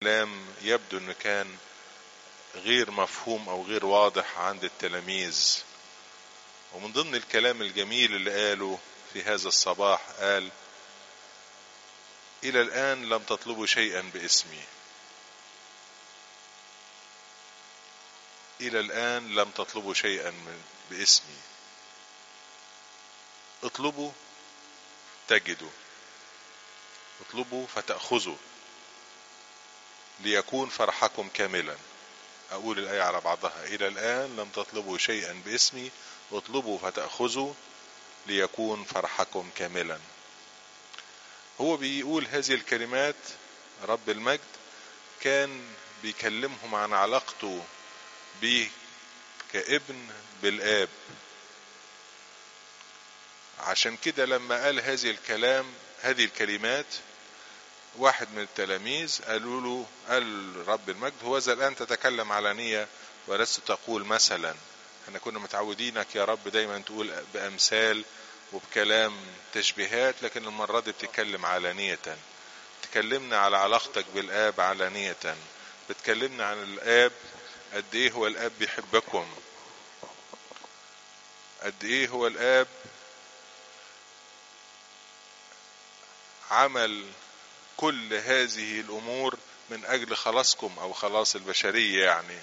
كلام يبدو انه كان غير مفهوم او غير واضح عند التلاميذ ومن ضمن الكلام الجميل اللي قاله في هذا الصباح قال الى الان لم تطلبوا شيئا باسمي الى الان لم تطلبوا شيئا من باسمي اطلبوا تجدوا اطلبوا فتأخذوا ليكون فرحكم كاملا أقول الآية على بعضها إلى الآن لم تطلبوا شيئا باسمي اطلبوا فتأخذوا ليكون فرحكم كاملا هو بيقول هذه الكلمات رب المجد كان بيكلمهم عن علاقته بيه كابن بالآب عشان كده لما قال هذه الكلام هذه الكلمات واحد من التلاميذ قالوا له قال رب المجد هو ذا الآن تتكلم علانية ولست تقول مثلا احنا كنا متعودينك يا رب دايما تقول بأمثال وبكلام تشبيهات لكن المرة دي بتتكلم علانية تكلمنا على علاقتك بالآب علانية بتكلمنا عن الآب قد ايه هو الآب بيحبكم قد ايه هو الآب عمل كل هذه الامور من اجل خلاصكم او خلاص البشريه يعني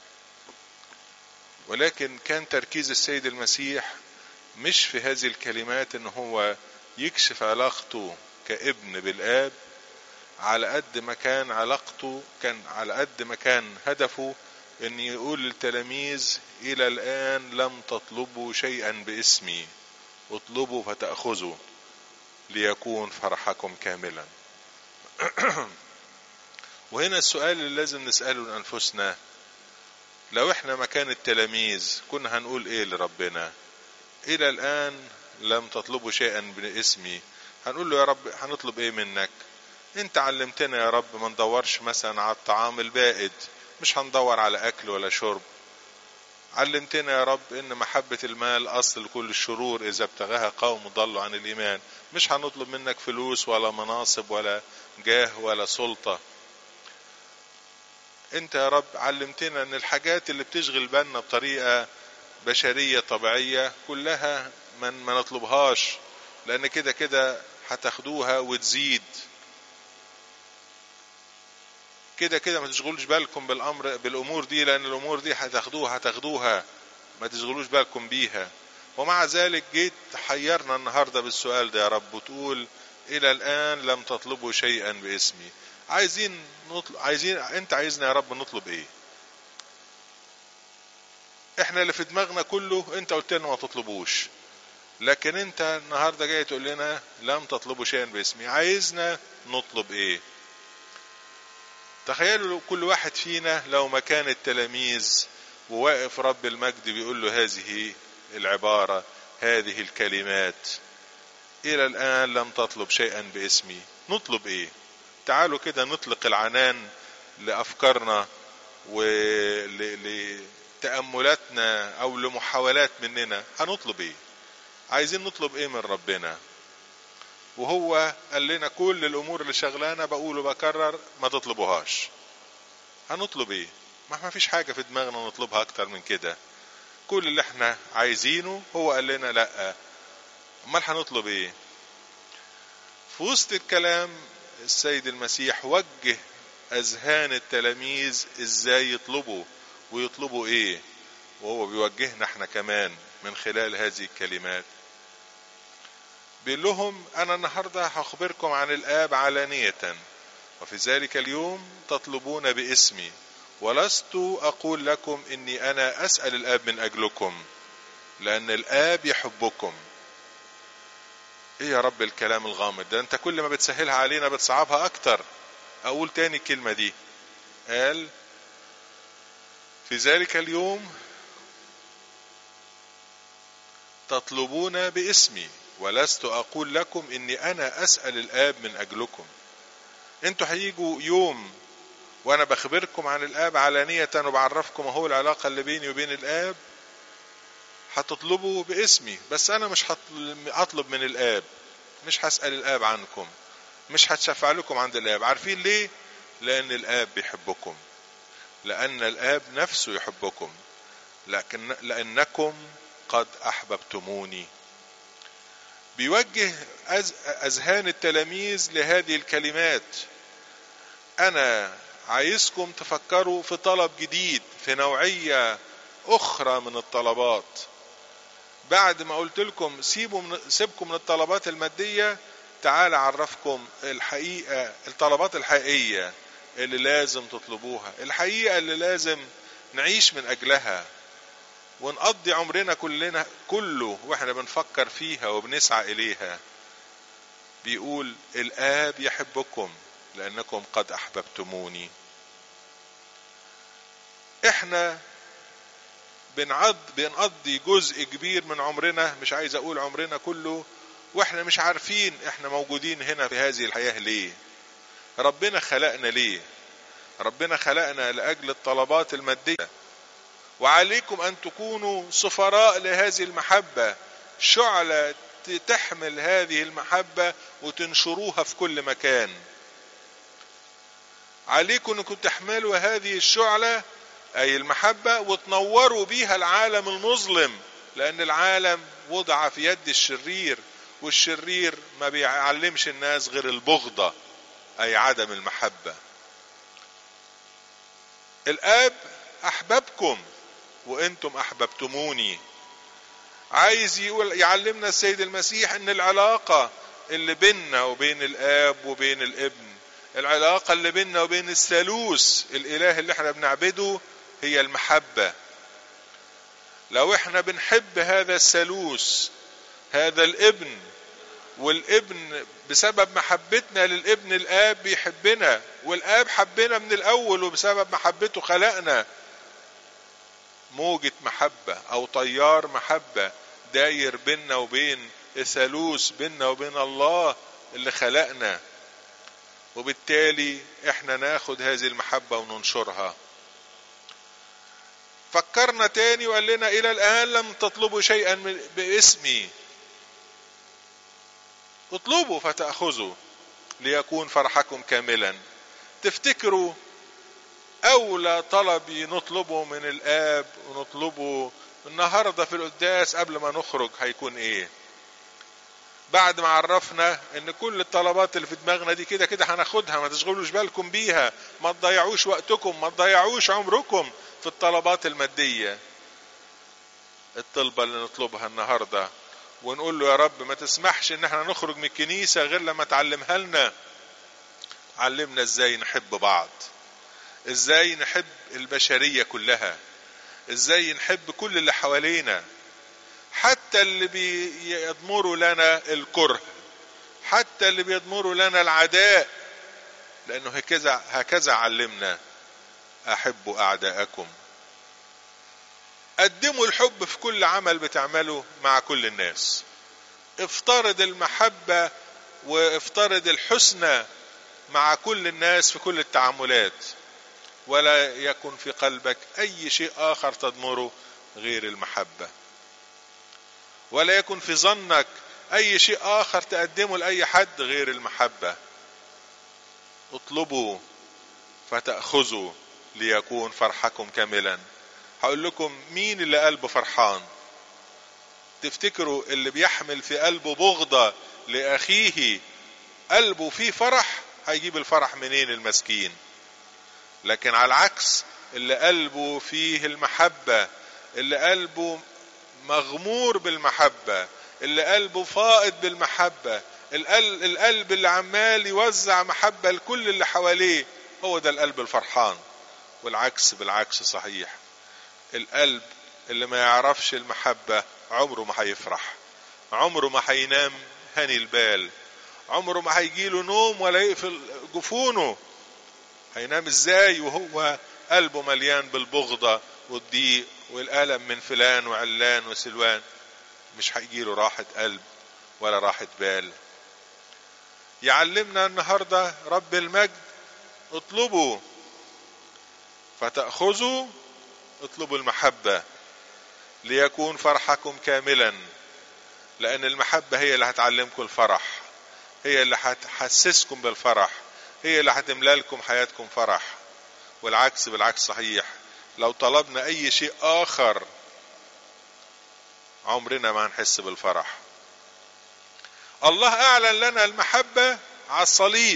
ولكن كان تركيز السيد المسيح مش في هذه الكلمات ان هو يكشف علاقته كابن بالاب على قد ما كان علاقته كان على قد ما كان هدفه ان يقول للتلاميذ الى الان لم تطلبوا شيئا باسمي اطلبوا فتاخذوا ليكون فرحكم كاملا وهنا السؤال اللي لازم نسأله لأنفسنا لو احنا مكان التلاميذ كنا هنقول ايه لربنا الى الان لم تطلبوا شيئا باسمي هنقول له يا رب هنطلب ايه منك انت علمتنا يا رب ما ندورش مثلا على الطعام البائد مش هندور على اكل ولا شرب علمتنا يا رب ان محبة المال اصل كل الشرور اذا ابتغاها قوم ضلوا عن الايمان مش هنطلب منك فلوس ولا مناصب ولا جاه ولا سلطة انت يا رب علمتنا ان الحاجات اللي بتشغل بالنا بطريقة بشرية طبيعية كلها ما ما نطلبهاش لان كده كده هتاخدوها وتزيد كده كده ما تشغلوش بالكم بالامر بالامور دي لان الامور دي هتاخدوها هتاخدوها ما تشغلوش بالكم بيها ومع ذلك جيت حيرنا النهارده بالسؤال ده يا رب وتقول الى الان لم تطلبوا شيئا باسمي عايزين نطلب عايزين انت عايزنا يا رب نطلب ايه احنا اللي في دماغنا كله انت قلت لنا ما تطلبوش لكن انت النهارده جاي تقول لنا لم تطلبوا شيئا باسمي عايزنا نطلب ايه تخيلوا كل واحد فينا لو مكان التلاميذ وواقف رب المجد بيقول له هذه العبارة هذه الكلمات إلى الآن لم تطلب شيئا باسمي نطلب إيه تعالوا كده نطلق العنان لأفكارنا ولتأملاتنا أو لمحاولات مننا هنطلب إيه عايزين نطلب إيه من ربنا وهو قال لنا كل الامور اللي شغلانه بقول وبكرر ما تطلبوهاش هنطلب ايه ما فيش حاجه في دماغنا نطلبها اكتر من كده كل اللي احنا عايزينه هو قال لنا لا امال هنطلب ايه في وسط الكلام السيد المسيح وجه اذهان التلاميذ ازاي يطلبوا ويطلبوا ايه وهو بيوجهنا احنا كمان من خلال هذه الكلمات بيقول لهم انا النهارده هخبركم عن الاب علانيه وفي ذلك اليوم تطلبون باسمي ولست اقول لكم اني انا اسال الاب من اجلكم لان الاب يحبكم ايه يا رب الكلام الغامض ده انت كل ما بتسهلها علينا بتصعبها اكتر اقول تاني الكلمه دي قال في ذلك اليوم تطلبون باسمي ولست اقول لكم اني انا اسال الاب من اجلكم انتوا هيجوا يوم وانا بخبركم عن الاب علانية وبعرفكم هو العلاقة اللي بيني وبين الاب هتطلبوا باسمي بس انا مش هطلب من الاب مش هسأل الاب عنكم مش هتشفع لكم عند الاب عارفين ليه لأن الآب بيحبكم لأن الآب نفسه يحبكم لكن لأنكم قد أحببتموني بيوجه أذهان التلاميذ لهذه الكلمات أنا عايزكم تفكروا في طلب جديد في نوعية أخرى من الطلبات بعد ما قلت لكم سيبوا من سيبكم من الطلبات المادية تعال أعرفكم الحقيقة الطلبات الحقيقية اللي لازم تطلبوها الحقيقة اللي لازم نعيش من أجلها ونقضي عمرنا كلنا كله واحنا بنفكر فيها وبنسعى إليها بيقول الآب يحبكم لأنكم قد أحببتموني احنا بنعض بنقضي جزء كبير من عمرنا مش عايز اقول عمرنا كله واحنا مش عارفين احنا موجودين هنا في هذه الحياة ليه ربنا خلقنا ليه ربنا خلقنا لأجل الطلبات المادية وعليكم أن تكونوا سفراء لهذه المحبة شعلة تحمل هذه المحبة وتنشروها في كل مكان عليكم أنكم تحملوا هذه الشعلة أي المحبة وتنوروا بيها العالم المظلم لأن العالم وضع في يد الشرير والشرير ما بيعلمش الناس غير البغضة أي عدم المحبة الآب أحببكم وأنتم أحببتموني عايز يقول يعلمنا السيد المسيح أن العلاقة اللي بيننا وبين الآب وبين الابن العلاقة اللي بيننا وبين الثالوث الإله اللي احنا بنعبده هي المحبة لو احنا بنحب هذا الثالوث هذا الابن والابن بسبب محبتنا للابن الاب بيحبنا والاب حبنا من الاول وبسبب محبته خلقنا موجة محبة او طيار محبة داير بيننا وبين الثالوث بيننا وبين الله اللي خلقنا وبالتالي احنا ناخد هذه المحبة وننشرها فكرنا تاني وقال لنا الى الان لم تطلبوا شيئا باسمي اطلبوا فتأخذوا ليكون فرحكم كاملا تفتكروا أولى طلب نطلبه من الآب ونطلبه النهاردة في القداس قبل ما نخرج هيكون إيه بعد ما عرفنا ان كل الطلبات اللي في دماغنا دي كده كده هناخدها ما تشغلوش بالكم بيها ما تضيعوش وقتكم ما تضيعوش عمركم في الطلبات المادية الطلبة اللي نطلبها النهاردة ونقول له يا رب ما تسمحش ان احنا نخرج من الكنيسة غير لما تعلمها لنا علمنا ازاي نحب بعض ازاي نحب البشرية كلها ازاي نحب كل اللي حوالينا حتى اللي بيضمروا لنا الكره حتى اللي بيضمروا لنا العداء لانه هكذا هكذا علمنا احبوا اعداءكم قدموا الحب في كل عمل بتعمله مع كل الناس افترض المحبة وافترض الحسنى مع كل الناس في كل التعاملات ولا يكن في قلبك اي شيء اخر تضمره غير المحبة ولا يكن في ظنك اي شيء اخر تقدمه لاي حد غير المحبة اطلبوا فتأخذوا ليكون فرحكم كاملا هقول لكم مين اللي قلبه فرحان تفتكروا اللي بيحمل في قلبه بغضة لأخيه قلبه فيه فرح هيجيب الفرح منين المسكين لكن على العكس اللي قلبه فيه المحبة اللي قلبه مغمور بالمحبة اللي قلبه فائض بالمحبة القلب اللي عمال يوزع محبة لكل اللي حواليه هو ده القلب الفرحان والعكس بالعكس صحيح القلب اللي ما يعرفش المحبة عمره ما هيفرح عمره ما هينام هني البال عمره ما هيجيله نوم ولا يقفل جفونه هينام ازاي وهو قلبه مليان بالبغضة والضيق والألم من فلان وعلان وسلوان مش هيجيله راحة قلب ولا راحة بال يعلمنا النهاردة رب المجد اطلبوا فتأخذوا اطلبوا المحبة ليكون فرحكم كاملا لأن المحبة هي اللي هتعلمكم الفرح هي اللي هتحسسكم بالفرح هي اللي هتملى لكم حياتكم فرح والعكس بالعكس صحيح لو طلبنا اي شيء اخر عمرنا ما هنحس بالفرح الله اعلن لنا المحبه على الصليب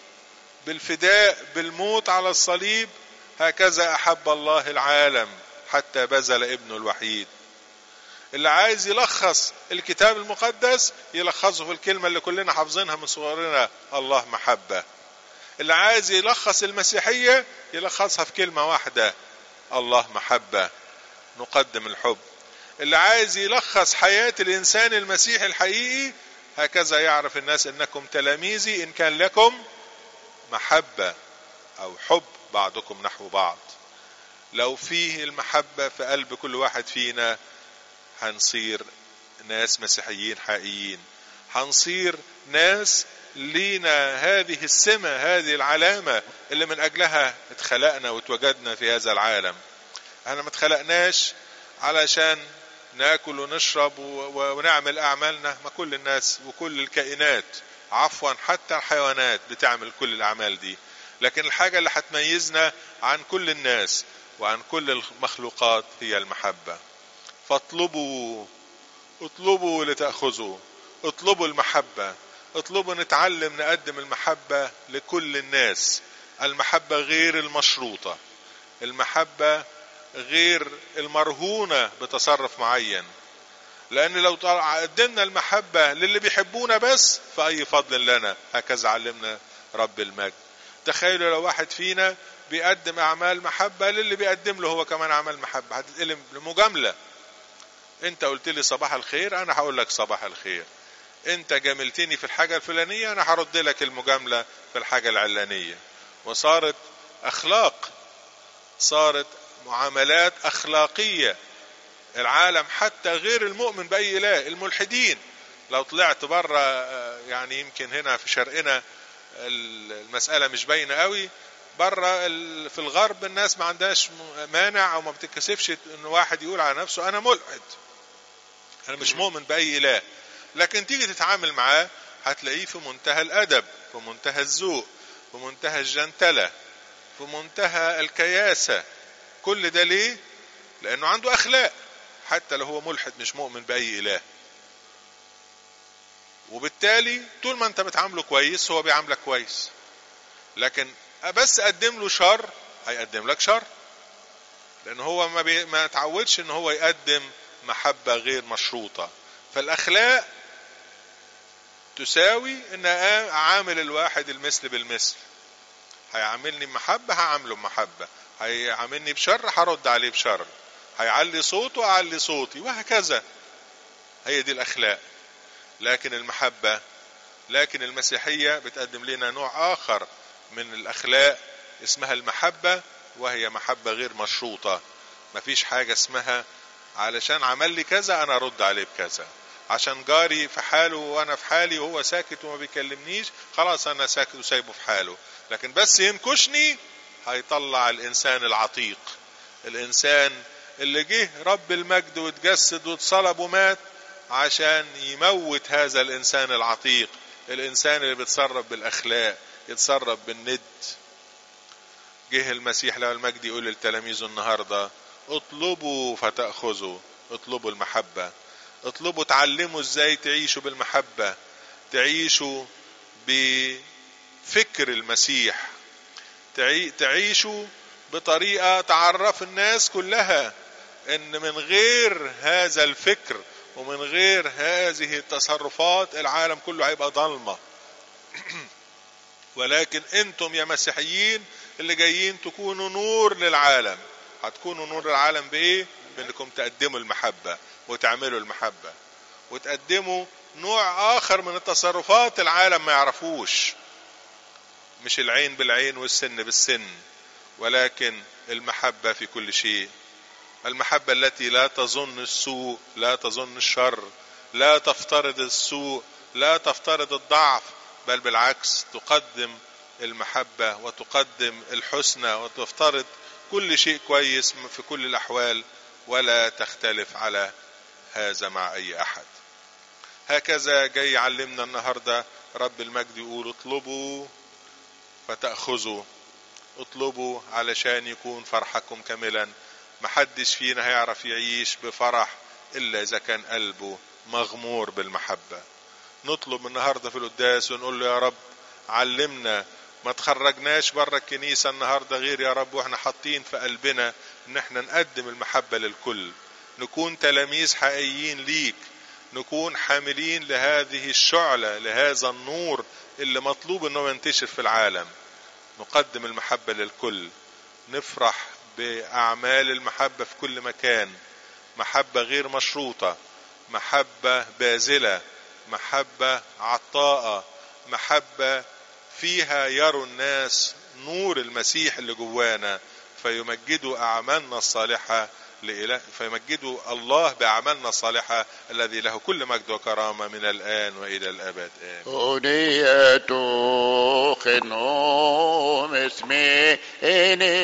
بالفداء بالموت على الصليب هكذا احب الله العالم حتى بذل ابنه الوحيد اللي عايز يلخص الكتاب المقدس يلخصه في الكلمه اللي كلنا حافظينها من صغرنا الله محبه اللي عايز يلخص المسيحيه يلخصها في كلمه واحده الله محبه نقدم الحب اللي عايز يلخص حياه الانسان المسيحي الحقيقي هكذا يعرف الناس انكم تلاميذي ان كان لكم محبه او حب بعضكم نحو بعض لو فيه المحبه في قلب كل واحد فينا هنصير ناس مسيحيين حقيقيين هنصير ناس لينا هذه السمة هذه العلامة اللي من أجلها اتخلقنا واتوجدنا في هذا العالم احنا ما اتخلقناش علشان ناكل ونشرب ونعمل أعمالنا ما كل الناس وكل الكائنات عفوا حتى الحيوانات بتعمل كل الأعمال دي لكن الحاجة اللي هتميزنا عن كل الناس وعن كل المخلوقات هي المحبة فاطلبوا اطلبوا لتأخذوا اطلبوا المحبة اطلبوا نتعلم نقدم المحبة لكل الناس المحبة غير المشروطة المحبة غير المرهونة بتصرف معين لأن لو قدمنا المحبة للي بيحبونا بس فأي فضل لنا هكذا علمنا رب المجد تخيلوا لو واحد فينا بيقدم أعمال محبة للي بيقدم له هو كمان أعمال محبة هتتقلم لمجاملة انت قلت لي صباح الخير انا هقول لك صباح الخير انت جاملتني في الحاجة الفلانية انا هرد لك المجاملة في الحاجة العلانية وصارت اخلاق صارت معاملات اخلاقية العالم حتى غير المؤمن باي اله الملحدين لو طلعت بره يعني يمكن هنا في شرقنا المسألة مش باينة قوي بره في الغرب الناس ما عندهاش مانع او ما بتتكسفش ان واحد يقول على نفسه انا ملحد انا مش مؤمن باي اله لكن تيجي تتعامل معاه هتلاقيه في منتهى الادب في منتهى الذوق في منتهى الجنتله في منتهى الكياسه كل ده ليه لانه عنده اخلاق حتى لو هو ملحد مش مؤمن باي اله وبالتالي طول ما انت بتعامله كويس هو بيعاملك كويس لكن بس قدم له شر هيقدم لك شر لان هو ما, بي... ما تعودش ان هو يقدم محبة غير مشروطة فالاخلاق تساوي ان اعامل الواحد المثل بالمثل هيعاملني بمحبة هعامله بمحبة هيعاملني بشر هرد عليه بشر هيعلي صوته اعلي صوتي وهكذا هي دي الاخلاق لكن المحبة لكن المسيحية بتقدم لنا نوع اخر من الاخلاق اسمها المحبة وهي محبة غير مشروطة مفيش حاجة اسمها علشان عمل لي كذا انا ارد عليه بكذا عشان جاري في حاله وانا في حالي وهو ساكت وما بيكلمنيش خلاص انا ساكت وسايبه في حاله لكن بس ينكشني هيطلع الانسان العتيق الانسان اللي جه رب المجد واتجسد واتصلب ومات عشان يموت هذا الانسان العتيق الانسان اللي بيتصرف بالاخلاق يتصرف بالند جه المسيح له المجد يقول لتلاميذه النهارده اطلبوا فتأخذوا اطلبوا المحبة اطلبوا تعلموا ازاي تعيشوا بالمحبة تعيشوا بفكر المسيح تعيشوا بطريقة تعرف الناس كلها ان من غير هذا الفكر ومن غير هذه التصرفات العالم كله هيبقى ضلمة ولكن انتم يا مسيحيين اللي جايين تكونوا نور للعالم هتكونوا نور العالم بايه بانكم تقدموا المحبة وتعملوا المحبة وتقدموا نوع اخر من التصرفات العالم ما يعرفوش مش العين بالعين والسن بالسن ولكن المحبة في كل شيء المحبة التي لا تظن السوء لا تظن الشر لا تفترض السوء لا تفترض الضعف بل بالعكس تقدم المحبة وتقدم الحسنى وتفترض كل شيء كويس في كل الأحوال ولا تختلف على هذا مع أي أحد هكذا جاي يعلمنا النهاردة رب المجد يقول اطلبوا فتأخذوا اطلبوا علشان يكون فرحكم كاملا محدش فينا هيعرف يعيش بفرح إلا إذا كان قلبه مغمور بالمحبة نطلب النهاردة في القداس ونقول له يا رب علمنا ما تخرجناش بره الكنيسة النهاردة غير يا رب واحنا حاطين في قلبنا ان احنا نقدم المحبة للكل نكون تلاميذ حقيقيين ليك نكون حاملين لهذه الشعلة لهذا النور اللي مطلوب انه ينتشر في العالم نقدم المحبة للكل نفرح بأعمال المحبة في كل مكان محبة غير مشروطة محبة باذلة محبة عطاءة محبة فيها يروا الناس نور المسيح اللي جوانا فيمجدوا أعمالنا الصالحة لإله فيمجدوا الله بأعمالنا الصالحة الذي له كل مجد وكرامة من الآن وإلى الأبد آمين أودية خنوم اسمي